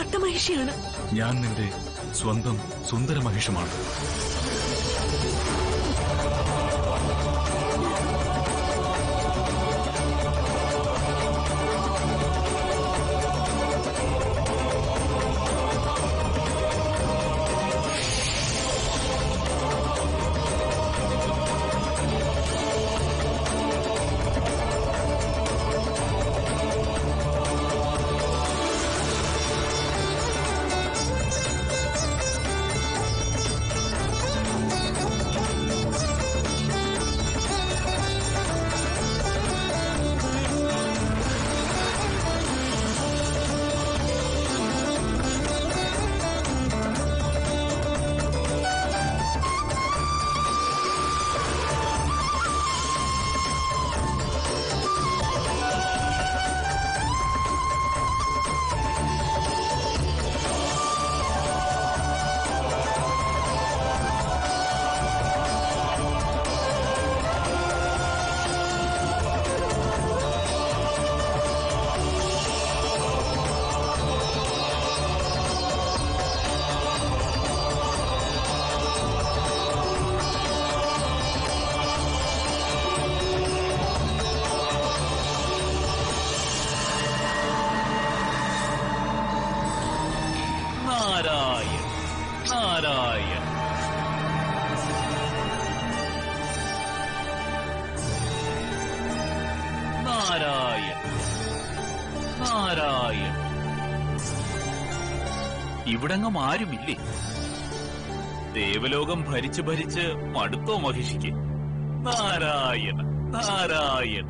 പട്ടമഹിഷിയാണ് ഞാൻ നിന്റെ സ്വന്തം സുന്ദര മഹിഷമാണ് നാരായൺ നാരായൺ നാരായൺ നാരായൺ ഇവിടെങ്ങും ആരുമില്ലേ ദേവലോകം ഭരിച്ച് ഭരിച്ച് മടുത്തോ മഹിഷിക്ക് നാരായണ നാരായണ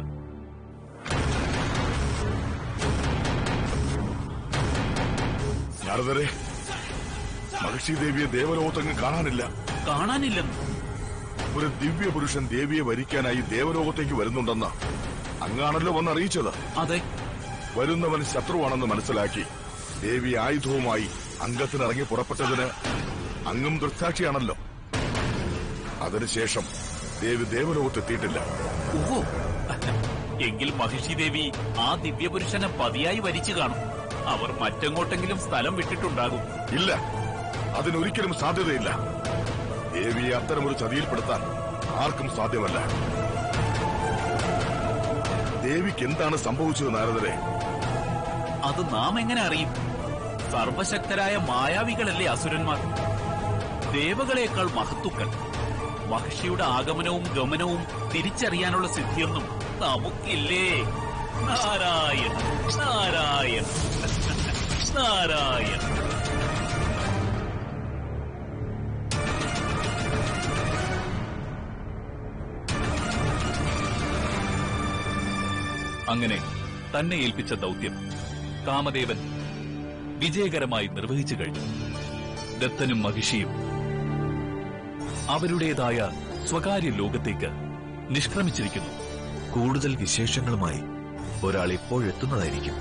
നാരദരെ മഹർഷി ദേവിയെ ദേവലോകത്തെങ്ങും കാണാനില്ല കാണാനില്ലെന്ന് ഒരു ദിവ്യ പുരുഷൻ ദേവിയെ വരിക്കാനായി ദേവലോകത്തേക്ക് വരുന്നുണ്ടെന്ന് അങ്ങാണല്ലോ വന്ന് അറിയിച്ചത് അതെ വരുന്നവൻ ശത്രുവാണെന്ന് മനസ്സിലാക്കി ദേവി ആയുധവുമായി അംഗത്തിനിറങ്ങി പുറപ്പെട്ടതിന് അങ്ങും ദൃക്സാക്ഷിയാണല്ലോ അതിനുശേഷം ദേവി ദേവലോകത്തെത്തിയിട്ടില്ല ഓഹോ എങ്കിൽ മഹിഷി ദേവി ആ ദിവ്യപുരുഷനെ പതിയായി വരിച്ചു കാണും അവർ മറ്റെങ്ങോട്ടെങ്കിലും സ്ഥലം വിട്ടിട്ടുണ്ടാകും ഇല്ല അതിനൊരിക്കലും സാധ്യതയില്ല ദേവിയെ അത്തരമൊരു ചതിയിൽപ്പെടുത്താൻ ആർക്കും സാധ്യമല്ല ദേവിക്ക് എന്താണ് സംഭവിച്ചത് നാരദരെ അത് നാം എങ്ങനെ അറിയും സർവശക്തരായ മായാവികളല്ലേ അസുരന്മാർ ദേവകളേക്കാൾ മഹത്തുക്കൾ മഹിഷിയുടെ ആഗമനവും ഗമനവും തിരിച്ചറിയാനുള്ള സിദ്ധിയൊന്നും നമുക്കില്ലേ നാരായണ നാരായണ നാരായണ അങ്ങനെ തന്നെ ഏൽപ്പിച്ച ദൗത്യം കാമദേവൻ വിജയകരമായി നിർവഹിച്ചു കഴിഞ്ഞു ദത്തനും മഹിഷിയും അവരുടേതായ സ്വകാര്യ ലോകത്തേക്ക് നിഷ്ക്രമിച്ചിരിക്കുന്നു കൂടുതൽ വിശേഷങ്ങളുമായി ഒരാൾ എപ്പോഴെത്തുന്നതായിരിക്കും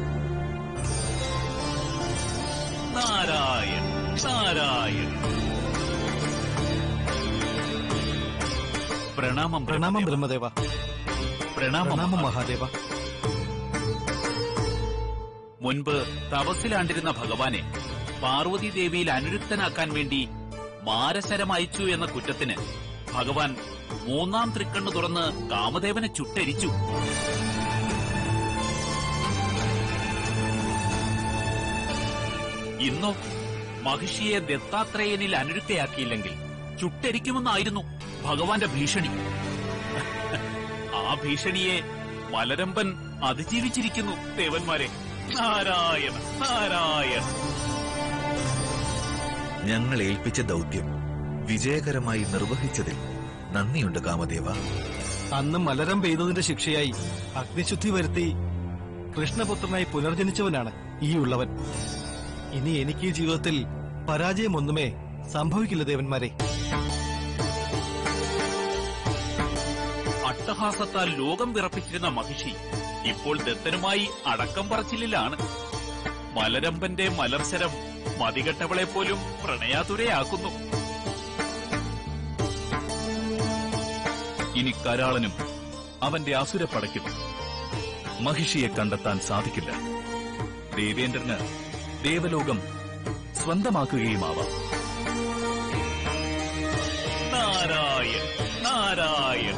നാരായൺ നാരായൺ പ്രണാമം പ്രണാമം ബ്രഹ്മദേവ പ്രണാമം പ്രണാമം മഹാ- മഹാദേവ മുൻപ് തപസ്സിലാണ്ടിരുന്ന ഭഗവാനെ പാർവതി ദേവിയിൽ അനുരുക്തനാക്കാൻ വേണ്ടി മാരശരം അയച്ചു എന്ന കുറ്റത്തിന് ഭഗവാൻ മൂന്നാം തൃക്കണ്ണ് തുറന്ന് കാമദേവനെ ചുട്ടരിച്ചു ഇന്നോ മഹിഷിയെ ദത്താത്രേയനിൽ അനുരുക്തയാക്കിയില്ലെങ്കിൽ ചുട്ടരിക്കുമെന്നായിരുന്നു ഭഗവാന്റെ ഭീഷണി ആ ഭീഷണിയെ മലരമ്പൻ അതിജീവിച്ചിരിക്കുന്നു ദേവന്മാരെ നാരായണ നാരായണ ഞങ്ങൾ ഏൽപ്പിച്ച ദൗത്യം വിജയകരമായി നിർവഹിച്ചതിൽ നന്ദിയുണ്ട് കാമദേവ അന്ന് മലരം പെയ്തതിന്റെ ശിക്ഷയായി അഗ്നിശുദ്ധി വരുത്തി കൃഷ്ണപുത്രനായി പുനർജനിച്ചവനാണ് ഈ ഉള്ളവൻ ഇനി എനിക്ക് ഈ ജീവിതത്തിൽ പരാജയമൊന്നുമേ സംഭവിക്കില്ല ദേവന്മാരെ അട്ടഹാസത്താൽ ലോകം വിറപ്പിച്ചിരുന്ന മഹിഷി ഇപ്പോൾ ദത്തനുമായി അടക്കം പറച്ചിലിലാണ് മലരമ്പന്റെ മലർശരം മതികെട്ടവളെ പോലും പ്രണയാതുരയാക്കുന്നു ഇനി കരാളനും അവന്റെ അസുരപ്പടയ്ക്കും മഹിഷിയെ കണ്ടെത്താൻ സാധിക്കില്ല ദേവേന്ദ്രന് ദേവലോകം സ്വന്തമാക്കുകയുമാവാം നാരായൺ നാരായൺ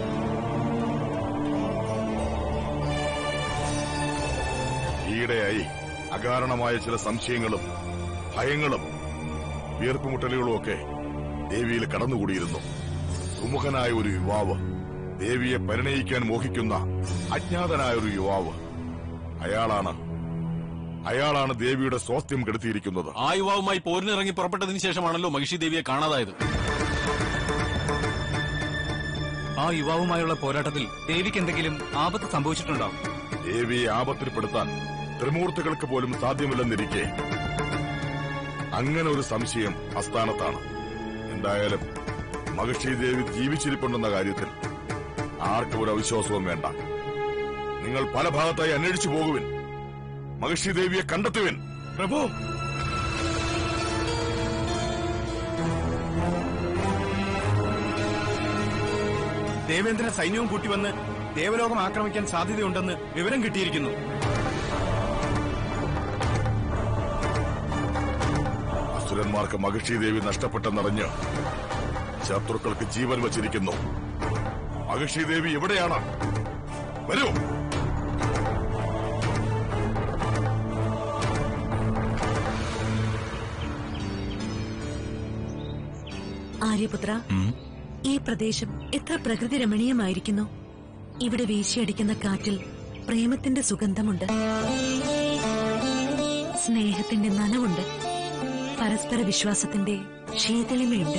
ഈയിടെയായി അകാരണമായ ചില സംശയങ്ങളും ഭയങ്ങളും വീർപ്പുമുട്ടലുകളും ഒക്കെ ദേവിയിൽ കടന്നുകൂടിയിരുന്നു സുമുഖനായ ഒരു യുവാവ് ദേവിയെ പരിണയിക്കാൻ മോഹിക്കുന്ന അജ്ഞാതനായ ഒരു യുവാവ് അയാളാണ് അയാളാണ് ദേവിയുടെ സ്വാസ്ഥ്യം കെടുത്തിയിരിക്കുന്നത് ആ യുവാവുമായി പോരിനിറങ്ങി പുറപ്പെട്ടതിന് ശേഷമാണല്ലോ മഹിഷി ദേവിയെ കാണാതായത് ആ യുവാവുമായുള്ള പോരാട്ടത്തിൽ ദേവിക്ക് എന്തെങ്കിലും ആപത്ത് സംഭവിച്ചിട്ടുണ്ടോ ദേവിയെ ആപത്തിൽപ്പെടുത്താൻ ത്രിമൂർത്തികൾക്ക് പോലും സാധ്യമല്ലെന്നിരിക്കെ അങ്ങനെ ഒരു സംശയം അസ്ഥാനത്താണ് എന്തായാലും മഹിഷി ദേവി ജീവിച്ചിരിപ്പുണ്ടെന്ന കാര്യത്തിൽ ആർക്കും ഒരു അവിശ്വാസവും വേണ്ട നിങ്ങൾ പല ഭാഗത്തായി അന്വേഷിച്ചു പോകുവിൻ മഹിഷി ദേവിയെ കണ്ടെത്തുവിൻ പ്രഭു ദേവേന്ദ്രൻ സൈന്യവും കൂട്ടി വന്ന് ദേവലോകം ആക്രമിക്കാൻ സാധ്യതയുണ്ടെന്ന് വിവരം കിട്ടിയിരിക്കുന്നു അസുരന്മാർക്ക് മഹിഷി ദേവി നഷ്ടപ്പെട്ടെന്നറിഞ്ഞ് ശത്രുക്കൾക്ക് ജീവൻ വച്ചിരിക്കുന്നു മഹിഷി ദേവി എവിടെയാണ് വരൂ ആര്യപുത്ര ഈ പ്രദേശം എത്ര പ്രകൃതി രമണീയമായിരിക്കുന്നു ഇവിടെ വീശിയടിക്കുന്ന കാറ്റിൽ പ്രേമത്തിന്റെ സുഗന്ധമുണ്ട് സ്നേഹത്തിന്റെ നനവുണ്ട് പരസ്പര വിശ്വാസത്തിന്റെ ശീതളിമയുണ്ട്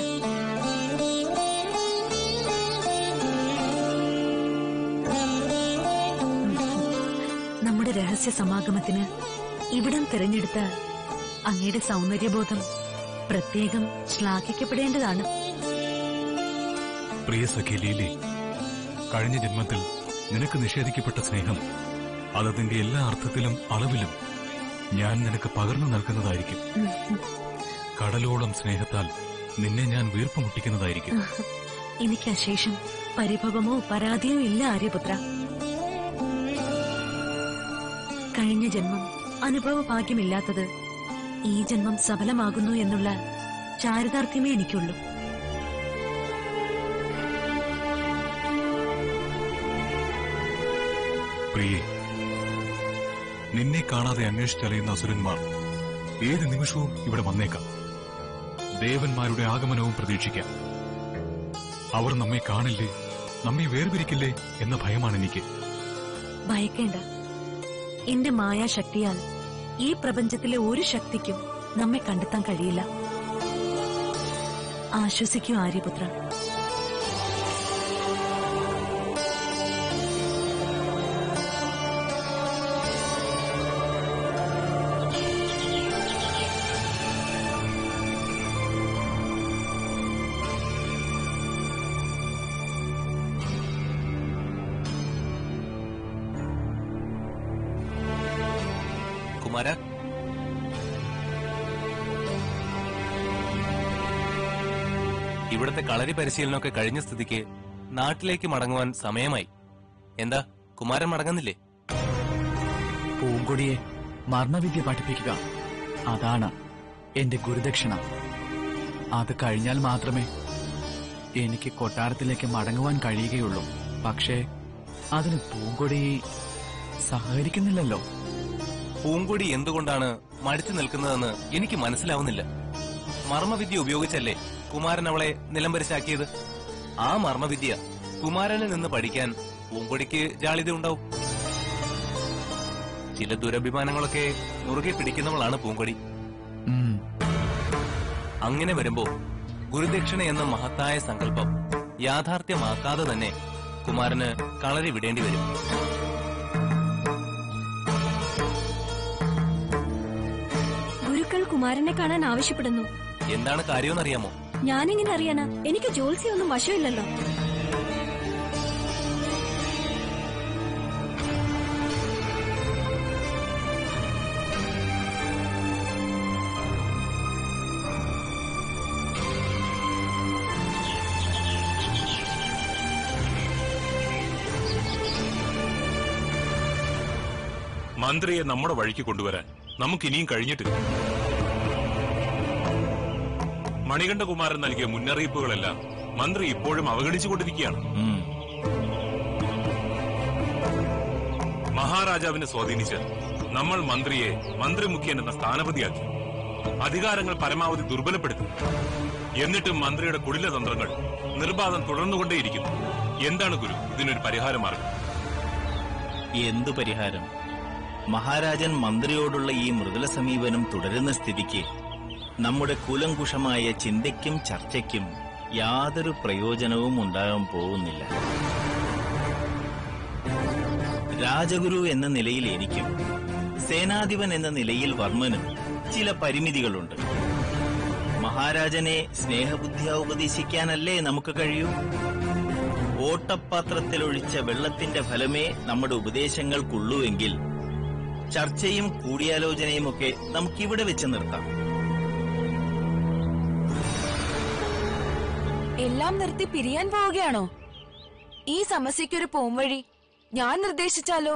നമ്മുടെ രഹസ്യ സമാഗമത്തിന് ഇവിടം തിരഞ്ഞെടുത്ത അങ്ങയുടെ സൗന്ദര്യബോധം പ്രത്യേകം ശ്ലാഘിക്കപ്പെടേണ്ടതാണ് പ്രിയ സഖി ലീലി കഴിഞ്ഞ ജന്മത്തിൽ നിനക്ക് നിഷേധിക്കപ്പെട്ട സ്നേഹം അതതിന്റെ എല്ലാ അർത്ഥത്തിലും അളവിലും ഞാൻ നിനക്ക് പകർന്നു നൽകുന്നതായിരിക്കും കടലോളം സ്നേഹത്താൽ നിന്നെ ഞാൻ വീർപ്പ് മുട്ടിക്കുന്നതായിരിക്കും എനിക്ക് അശേഷം പരിഭവമോ പരാതിയോ ഇല്ല ആര്യപുത്ര കഴിഞ്ഞ ജന്മം അനുഭവ ഭാഗ്യമില്ലാത്തത് ഈ ജന്മം സഫലമാകുന്നു എന്നുള്ള ചാരിതാർത്ഥ്യമേ എനിക്കുള്ളൂ പ്രിയേ നിന്നെ കാണാതെ അന്വേഷിച്ചറിയുന്ന അസുരന്മാർ ഏത് നിമിഷവും ഇവിടെ വന്നേക്കാം ദേവന്മാരുടെ ആഗമനവും പ്രതീക്ഷിക്കാം അവർ നമ്മെ കാണില്ലേ നമ്മെ വേർപിരിക്കില്ലേ എന്ന ഭയമാണ് എനിക്ക് ഭയക്കേണ്ട എന്റെ മായാശക്തിയാൽ ഈ പ്രപഞ്ചത്തിലെ ഒരു ശക്തിക്കും നമ്മെ കണ്ടെത്താൻ കഴിയില്ല ആശ്വസിക്കൂ ആര്യപുത്ര കുമാര ഇവിടുത്തെ കളരി പരിശീലനമൊക്കെ കഴിഞ്ഞ സ്ഥിതിക്ക് നാട്ടിലേക്ക് മടങ്ങുവാൻ സമയമായി എന്താ കുമാരൻ മടങ്ങുന്നില്ലേ പൂങ്കൊടിയെ മർമ്മവിദ്യ പഠിപ്പിക്കുക അതാണ് എന്റെ ഗുരുദക്ഷിണ അത് കഴിഞ്ഞാൽ മാത്രമേ എനിക്ക് കൊട്ടാരത്തിലേക്ക് മടങ്ങുവാൻ കഴിയുകയുള്ളൂ പക്ഷേ അതിന് പൂങ്കൊടി സഹകരിക്കുന്നില്ലല്ലോ പൂങ്കൊടി എന്തുകൊണ്ടാണ് മടിച്ചു നിൽക്കുന്നതെന്ന് എനിക്ക് മനസ്സിലാവുന്നില്ല മർമ്മവിദ്യ ഉപയോഗിച്ചല്ലേ കുമാരൻ അവളെ നിലംപരിച്ചാക്കിയത് ആ മർമ്മവിദ്യ കുമാരനിൽ നിന്ന് പഠിക്കാൻ പൂങ്കൊടിക്ക് ജാളിത ഉണ്ടാവും ചില ദുരഭിമാനങ്ങളൊക്കെ മുറുകെ പിടിക്കുന്നവളാണ് പൂങ്കൊടി ഉം, അങ്ങനെ വരുമ്പോ ഗുരുദക്ഷിണ എന്ന മഹത്തായ സങ്കല്പം യാഥാർത്ഥ്യമാക്കാതെ തന്നെ കുമാരന് കളരി വിടേണ്ടി വരും ഗുരുക്കൾ കുമാരനെ കാണാൻ ആവശ്യപ്പെടുന്നു എന്താണ് കാര്യമെന്നറിയാമോ ഞാനെങ്ങനെ അറിയാനാ എനിക്ക് ജോത്സ്യൊന്നും വശമില്ലല്ലോ മന്ത്രിയെ നമ്മുടെ വഴിക്ക് കൊണ്ടുവരാൻ നമുക്കിനിയും കഴിഞ്ഞിട്ടില്ല മണികണ്ഠകുമാരൻ നൽകിയ മുന്നറിയിപ്പുകളെല്ലാം മന്ത്രി ഇപ്പോഴും അവഗണിച്ചുകൊണ്ടിരിക്കുകയാണ് മഹാരാജാവിനെ സ്വാധീനിച്ച് നമ്മൾ മന്ത്രിയെ മന്ത്രിമുഖ്യൻ എന്ന സ്ഥാനപതിയാക്കി അധികാരങ്ങൾ പരമാവധി ദുർബലപ്പെടുത്തി എന്നിട്ടും മന്ത്രിയുടെ കുടില തന്ത്രങ്ങൾ നിർബാധം തുടർന്നുകൊണ്ടേയിരിക്കുന്നു എന്താണ് ഗുരു ഇതിനൊരു പരിഹാരമാർഗം എന്തു പരിഹാരം മഹാരാജൻ മന്ത്രിയോടുള്ള ഈ മൃദുല സമീപനം തുടരുന്ന സ്ഥിതിക്ക് നമ്മുടെ കൂലങ്കുഷമായ ചിന്തയ്ക്കും ചർച്ചയ്ക്കും യാതൊരു പ്രയോജനവും ഉണ്ടാകാൻ പോകുന്നില്ല രാജഗുരു എന്ന നിലയിൽ എനിക്കും സേനാധിപൻ എന്ന നിലയിൽ വർമ്മനും ചില പരിമിതികളുണ്ട് മഹാരാജനെ സ്നേഹബുദ്ധിയ ഉപദേശിക്കാനല്ലേ നമുക്ക് കഴിയൂ ഓട്ടപാത്രത്തിലൊഴിച്ച വെള്ളത്തിന്റെ ഫലമേ നമ്മുടെ ഉപദേശങ്ങൾക്കുള്ളൂവെങ്കിൽ ചർച്ചയും കൂടിയാലോചനയും ഒക്കെ നമുക്കിവിടെ വെച്ച് നിർത്താം എല്ലാം നിർത്തി പിരിയാൻ പോവുകയാണോ ഈ സമസ്യയ്ക്കൊരു പോംവഴി ഞാൻ നിർദ്ദേശിച്ചാലോ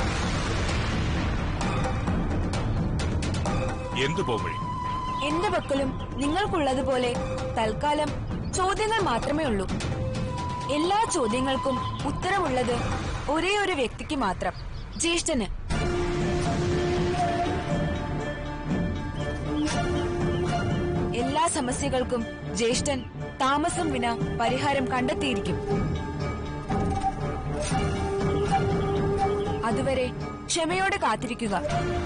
എന്തു പോംവഴി എന്റെ പക്കലും നിങ്ങൾക്കുള്ളതുപോലെ തൽക്കാലം ചോദ്യങ്ങൾ മാത്രമേ ഉള്ളൂ എല്ലാ ചോദ്യങ്ങൾക്കും ഉത്തരമുള്ളത് ഒരേ ഒരു വ്യക്തിക്ക് മാത്രം ജ്യേഷ്ഠന് എല്ലാ സമസ്യകൾക്കും ജ്യേഷ്ഠൻ താമസം വിന പരിഹാരം കണ്ടെത്തിയിരിക്കും അതുവരെ ക്ഷമയോടെ കാത്തിരിക്കുക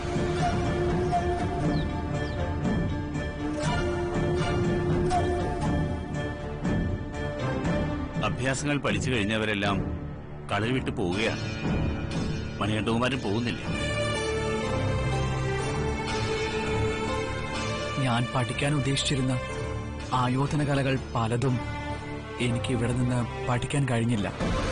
അഭ്യാസങ്ങൾ പഠിച്ചു കഴിഞ്ഞവരെല്ലാം കളരി വിട്ടു പോവുകയാണ് മണികണ്ഠകുമാരൻ പോകുന്നില്ല ഞാൻ പഠിക്കാൻ ഉദ്ദേശിച്ചിരുന്ന ആയോധന കലകൾ പലതും എനിക്ക് ഇവിടെ നിന്ന് പഠിക്കാൻ കഴിഞ്ഞില്ല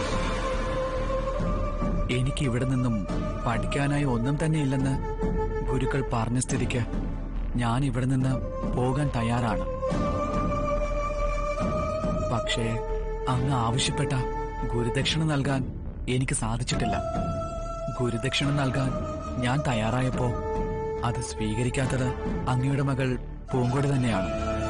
എനിക്ക് ഇവിടെ നിന്നും പഠിക്കാനായി ഒന്നും തന്നെ ഇല്ലെന്ന് ഗുരുക്കൾ പറഞ്ഞ സ്ഥിതിക്ക് ഞാൻ ഇവിടെ നിന്ന് പോകാൻ തയ്യാറാണ് പക്ഷേ അങ്ങ് ആവശ്യപ്പെട്ട ഗുരുദക്ഷിണ നൽകാൻ എനിക്ക് സാധിച്ചിട്ടില്ല ഗുരുദക്ഷിണ നൽകാൻ ഞാൻ തയ്യാറായപ്പോ അത് സ്വീകരിക്കാത്തത് അങ്ങയുടെ മകൾ പൂങ്കോട് തന്നെയാണ്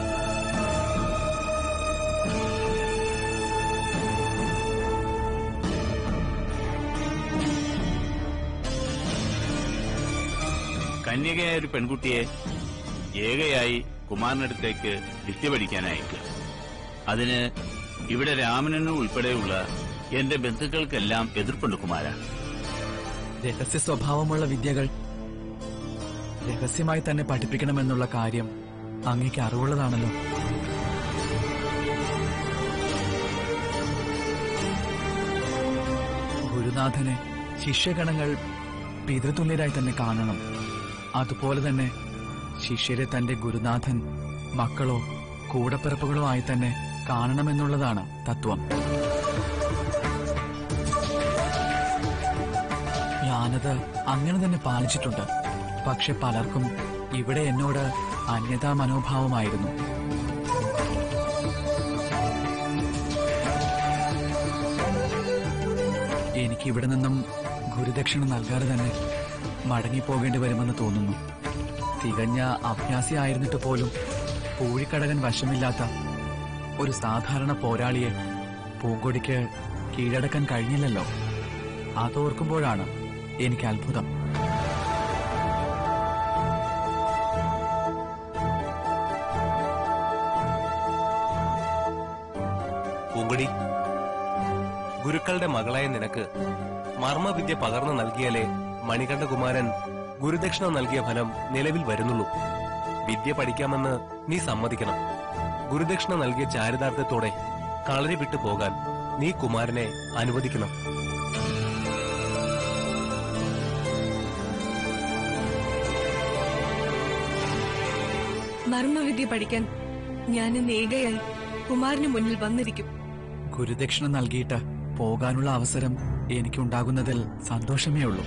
കന്യകയായ ഒരു പെൺകുട്ടിയെ ഏകയായി കുമാരനടുത്തേക്ക് വിദ്യ പഠിക്കാൻ അയക്കുക അതിന് ഇവിടെ രാമനനും ഉൾപ്പെടെയുള്ള എന്റെ ബന്ധുക്കൾക്കെല്ലാം എതിർപ്പുണ്ട് കുമാര രഹസ്യ സ്വഭാവമുള്ള വിദ്യകൾ രഹസ്യമായി തന്നെ പഠിപ്പിക്കണമെന്നുള്ള കാര്യം അങ്ങേക്ക് അറിവുള്ളതാണല്ലോ ഗുരുനാഥനെ ശിഷ്യഗണങ്ങൾ പിതൃതുല്യരായി തന്നെ കാണണം അതുപോലെ തന്നെ ശിഷ്യരെ തന്റെ ഗുരുനാഥൻ മക്കളോ കൂടപ്പിറപ്പുകളോ ആയി തന്നെ കാണണമെന്നുള്ളതാണ് തത്വം ഞാനത് അങ്ങനെ തന്നെ പാലിച്ചിട്ടുണ്ട് പക്ഷെ പലർക്കും ഇവിടെ എന്നോട് അന്യതാ മനോഭാവമായിരുന്നു എനിക്ക് ഇവിടെ നിന്നും ഗുരുദക്ഷിണ നൽകാതെ തന്നെ മടങ്ങിപ്പോകേണ്ടി വരുമെന്ന് തോന്നുന്നു തികഞ്ഞ അഭ്യാസിയായിരുന്നിട്ട് പോലും പൂഴിക്കടകൻ വശമില്ലാത്ത ഒരു സാധാരണ പോരാളിയെ പൂങ്കൊടിക്ക് കീഴടക്കാൻ കഴിഞ്ഞില്ലല്ലോ അതോർക്കുമ്പോഴാണ് എനിക്ക് അത്ഭുതം പൂങ്കുടി ഗുരുക്കളുടെ മകളായ നിനക്ക് മർമ്മവിദ്യ പകർന്നു നൽകിയാലേ മണികണ്ഠകുമാരൻ ഗുരുദക്ഷിണ നൽകിയ ഫലം നിലവിൽ വരുന്നുള്ളൂ വിദ്യ പഠിക്കാമെന്ന് നീ സമ്മതിക്കണം ഗുരുദക്ഷിണ നൽകിയ ചാരിതാർത്ഥ്യത്തോടെ കളരി വിട്ടു പോകാൻ നീ കുമാരനെ അനുവദിക്കണം മർമ്മവിദ്യ പഠിക്കാൻ ഞാൻ ഇന്ന് ഏകയായി കുമാരന് മുന്നിൽ വന്നിരിക്കും ഗുരുദക്ഷിണ നൽകിയിട്ട് പോകാനുള്ള അവസരം എനിക്കുണ്ടാകുന്നതിൽ സന്തോഷമേ ഉള്ളൂ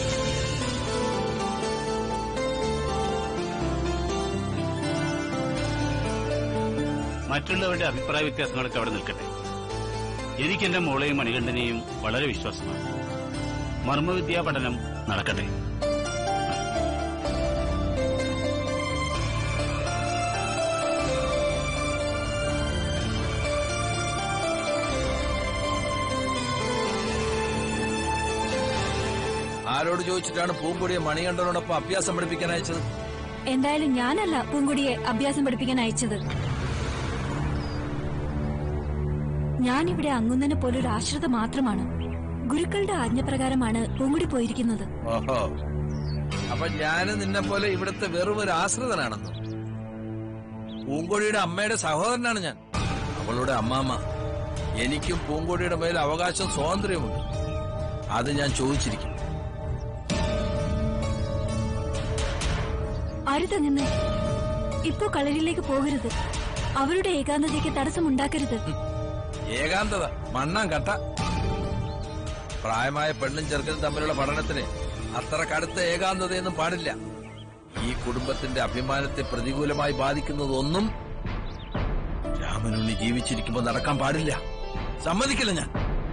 മറ്റുള്ളവരുടെ അഭിപ്രായ വ്യത്യാസങ്ങളൊക്കെ അവിടെ നിൽക്കട്ടെ എനിക്ക് എന്റെ മോളെയും മണികണ്ഠനെയും വളരെ വിശ്വാസമാണ് മർമ്മവിദ്യാ പഠനം നടക്കട്ടെ ആരോട് ചോദിച്ചിട്ടാണ് പൂങ്കൊടിയെ മണികണ്ഠനോടൊപ്പം അഭ്യാസം പഠിപ്പിക്കാൻ അയച്ചത് എന്തായാലും ഞാനല്ല പൂങ്കുടിയെ അഭ്യാസം പഠിപ്പിക്കാൻ അയച്ചത് ഞാനിവിടെ അങ്ങുന്നനെ പോലൊരു ആശ്രിത മാത്രമാണ് ഗുരുക്കളുടെ ആജ്ഞപ്രകാരമാണ് പൂങ്കുടി പോയിരിക്കുന്നത് ഓഹോ അപ്പൊ ഞാന് നിന്നെ പോലെ ഇവിടുത്തെ വെറും ഒരു ആശ്രിതനാണെന്ന് പൂങ്കൊടിയുടെ അമ്മയുടെ സഹോദരനാണ് ഞാൻ അവളുടെ അമ്മാമ്മ എനിക്കും പൂങ്കൊടിയുടെ മേൽ അവകാശം സ്വാതന്ത്ര്യമുണ്ട് അത് ഞാൻ ചോദിച്ചിരിക്കും അരുതങ്ങനെ ഇപ്പോ കളരിയിലേക്ക് പോകരുത് അവരുടെ ഏകാന്തതയ്ക്ക് തടസ്സമുണ്ടാക്കരുത് ഏകാന്തത മണ്ണാൻ കട്ട പ്രായമായ പെണ്ണും ചെറുക്കനും തമ്മിലുള്ള പഠനത്തിന് അത്ര കടുത്ത ഏകാന്തതയൊന്നും പാടില്ല ഈ കുടുംബത്തിന്റെ അഭിമാനത്തെ പ്രതികൂലമായി ബാധിക്കുന്നതൊന്നും രാമനുണ്ണി ജീവിച്ചിരിക്കുമ്പോൾ നടക്കാൻ പാടില്ല സമ്മതിക്കില്ല ഞാൻ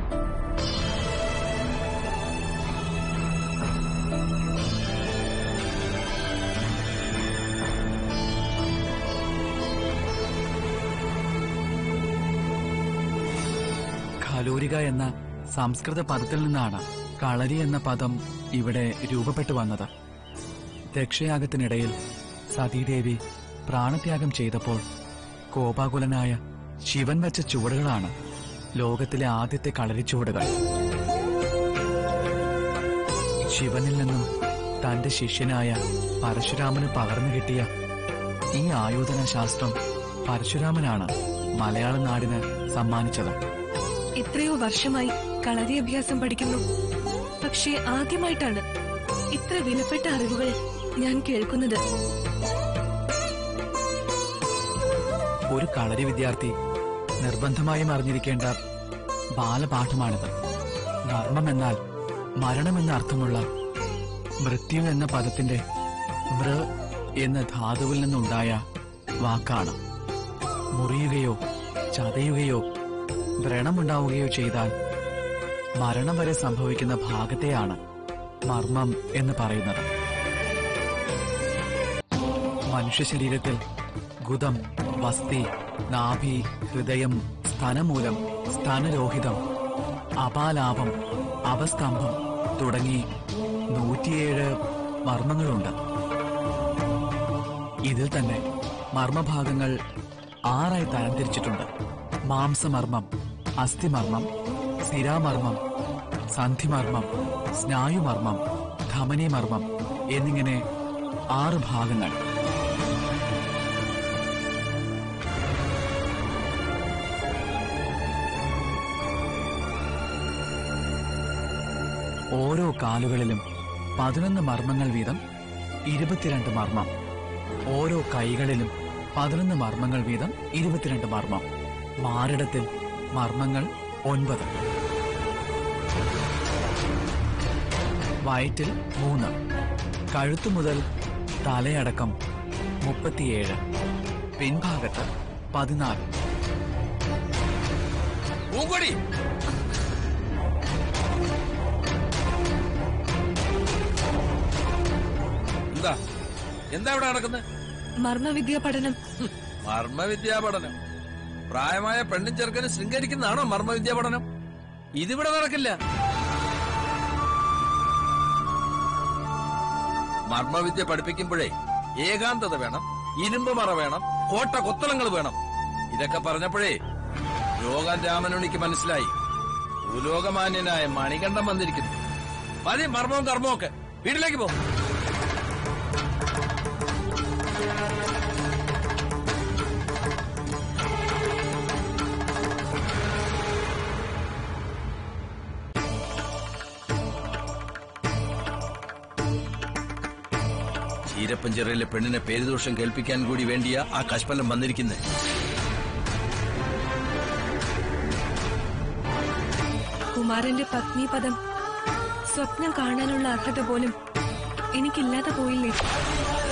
ഖലൂരിക എന്ന സംസ്കൃത പദത്തിൽ നിന്നാണ് കളരി എന്ന പദം ഇവിടെ രൂപപ്പെട്ടു വന്നത് ദക്ഷയാഗത്തിനിടയിൽ സതീദേവി പ്രാണത്യാഗം ചെയ്തപ്പോൾ കോപാകുലനായ ശിവൻ വെച്ച ചുവടുകളാണ് ലോകത്തിലെ ആദ്യത്തെ കളരിച്ചുവടുകൾ ശിവനിൽ നിന്നും തന്റെ ശിഷ്യനായ പരശുരാമന് പകർന്നു കിട്ടിയ ഈ ആയോധന ശാസ്ത്രം പരശുരാമനാണ് മലയാള നാടിന് സമ്മാനിച്ചത് എത്രയോ വർഷമായി കളരി അഭ്യാസം പഠിക്കുന്നു പക്ഷേ ആദ്യമായിട്ടാണ് ഇത്ര വിലപ്പെട്ട അറിവുകൾ ഞാൻ കേൾക്കുന്നത് ഒരു കളരി വിദ്യാർത്ഥി നിർബന്ധമായും അറിഞ്ഞിരിക്കേണ്ട ബാലപാഠമാണിത് മർമ്മം എന്നാൽ മരണമെന്ന അർത്ഥമുള്ള മൃത്യു എന്ന പദത്തിന്റെ മൃ എന്ന ധാതുവിൽ നിന്നുണ്ടായ വാക്കാണ് മുറിയുകയോ ചതയുകയോ വ്രണമുണ്ടാവുകയോ ചെയ്താൽ മരണം വരെ സംഭവിക്കുന്ന ഭാഗത്തെയാണ് മർമ്മം എന്ന് പറയുന്നത് മനുഷ്യ ശരീരത്തിൽ ഗുദം വസ്തി നാഭി ഹൃദയം സ്തനമൂലം സ്തനരോഹിതം അപാലാപം അവസ്തംഭം തുടങ്ങി നൂറ്റിയേഴ് മർമ്മങ്ങളുണ്ട് ഇതിൽ തന്നെ മർമ്മഭാഗങ്ങൾ ആറായി തരംതിരിച്ചിട്ടുണ്ട് മാംസമർമ്മം അസ്ഥിമർമ്മം സ്ഥിരാമർമ്മം സന്ധിമർമ്മം സ്നായുമർമ്മം ധമനിമർമ്മം എന്നിങ്ങനെ ആറ് ഭാഗങ്ങൾ ഓരോ കാലുകളിലും പതിനൊന്ന് മർമ്മങ്ങൾ വീതം ഇരുപത്തിരണ്ട് മർമ്മം ഓരോ കൈകളിലും പതിനൊന്ന് മർമ്മങ്ങൾ വീതം ഇരുപത്തിരണ്ട് മർമ്മം മാറിടത്തിൽ മർമ്മങ്ങൾ ഒൻപത് വയറ്റിൽ മൂന്ന് കഴുത്തു മുതൽ തലയടക്കം മുപ്പത്തിയേഴ് പിൻഭാഗത്ത് പതിനാല് പൂങ്കൊടി എന്താ എന്താ ഇവിടെ നടക്കുന്നത് മർമ്മവിദ്യാ പഠനം മർമ്മവിദ്യാ പഠനം പ്രായമായ പെണ്ണും ചെറുക്കനും ശൃംഗരിക്കുന്നതാണോ മർമ്മവിദ്യാ പഠനം ഇതിവിടെ നടക്കില്ല മർമ്മവിദ്യ പഠിപ്പിക്കുമ്പോഴേ ഏകാന്തത വേണം ഇരുമ്പ് മറ വേണം കോട്ട കൊത്തളങ്ങൾ വേണം ഇതൊക്കെ പറഞ്ഞപ്പോഴേ യോഗൻ രാമനുണിക്ക് മനസ്സിലായി ഭൂലോകമാന്യനായ മണികണ്ഠം വന്നിരിക്കുന്നു മതി മർമ്മവും കർമ്മവും ഒക്കെ വീട്ടിലേക്ക് പോ ചീരപ്പഞ്ചിറയിലെ പെണ്ണിനെ പേരുദോഷം കേൾപ്പിക്കാൻ കൂടി വേണ്ടിയ ആ കശ്മലം വന്നിരിക്കുന്നത് കുമാരന്റെ പത്നിപദം സ്വപ്നം കാണാനുള്ള അർഹത പോലും എനിക്കില്ലാതെ പോയില്ലേ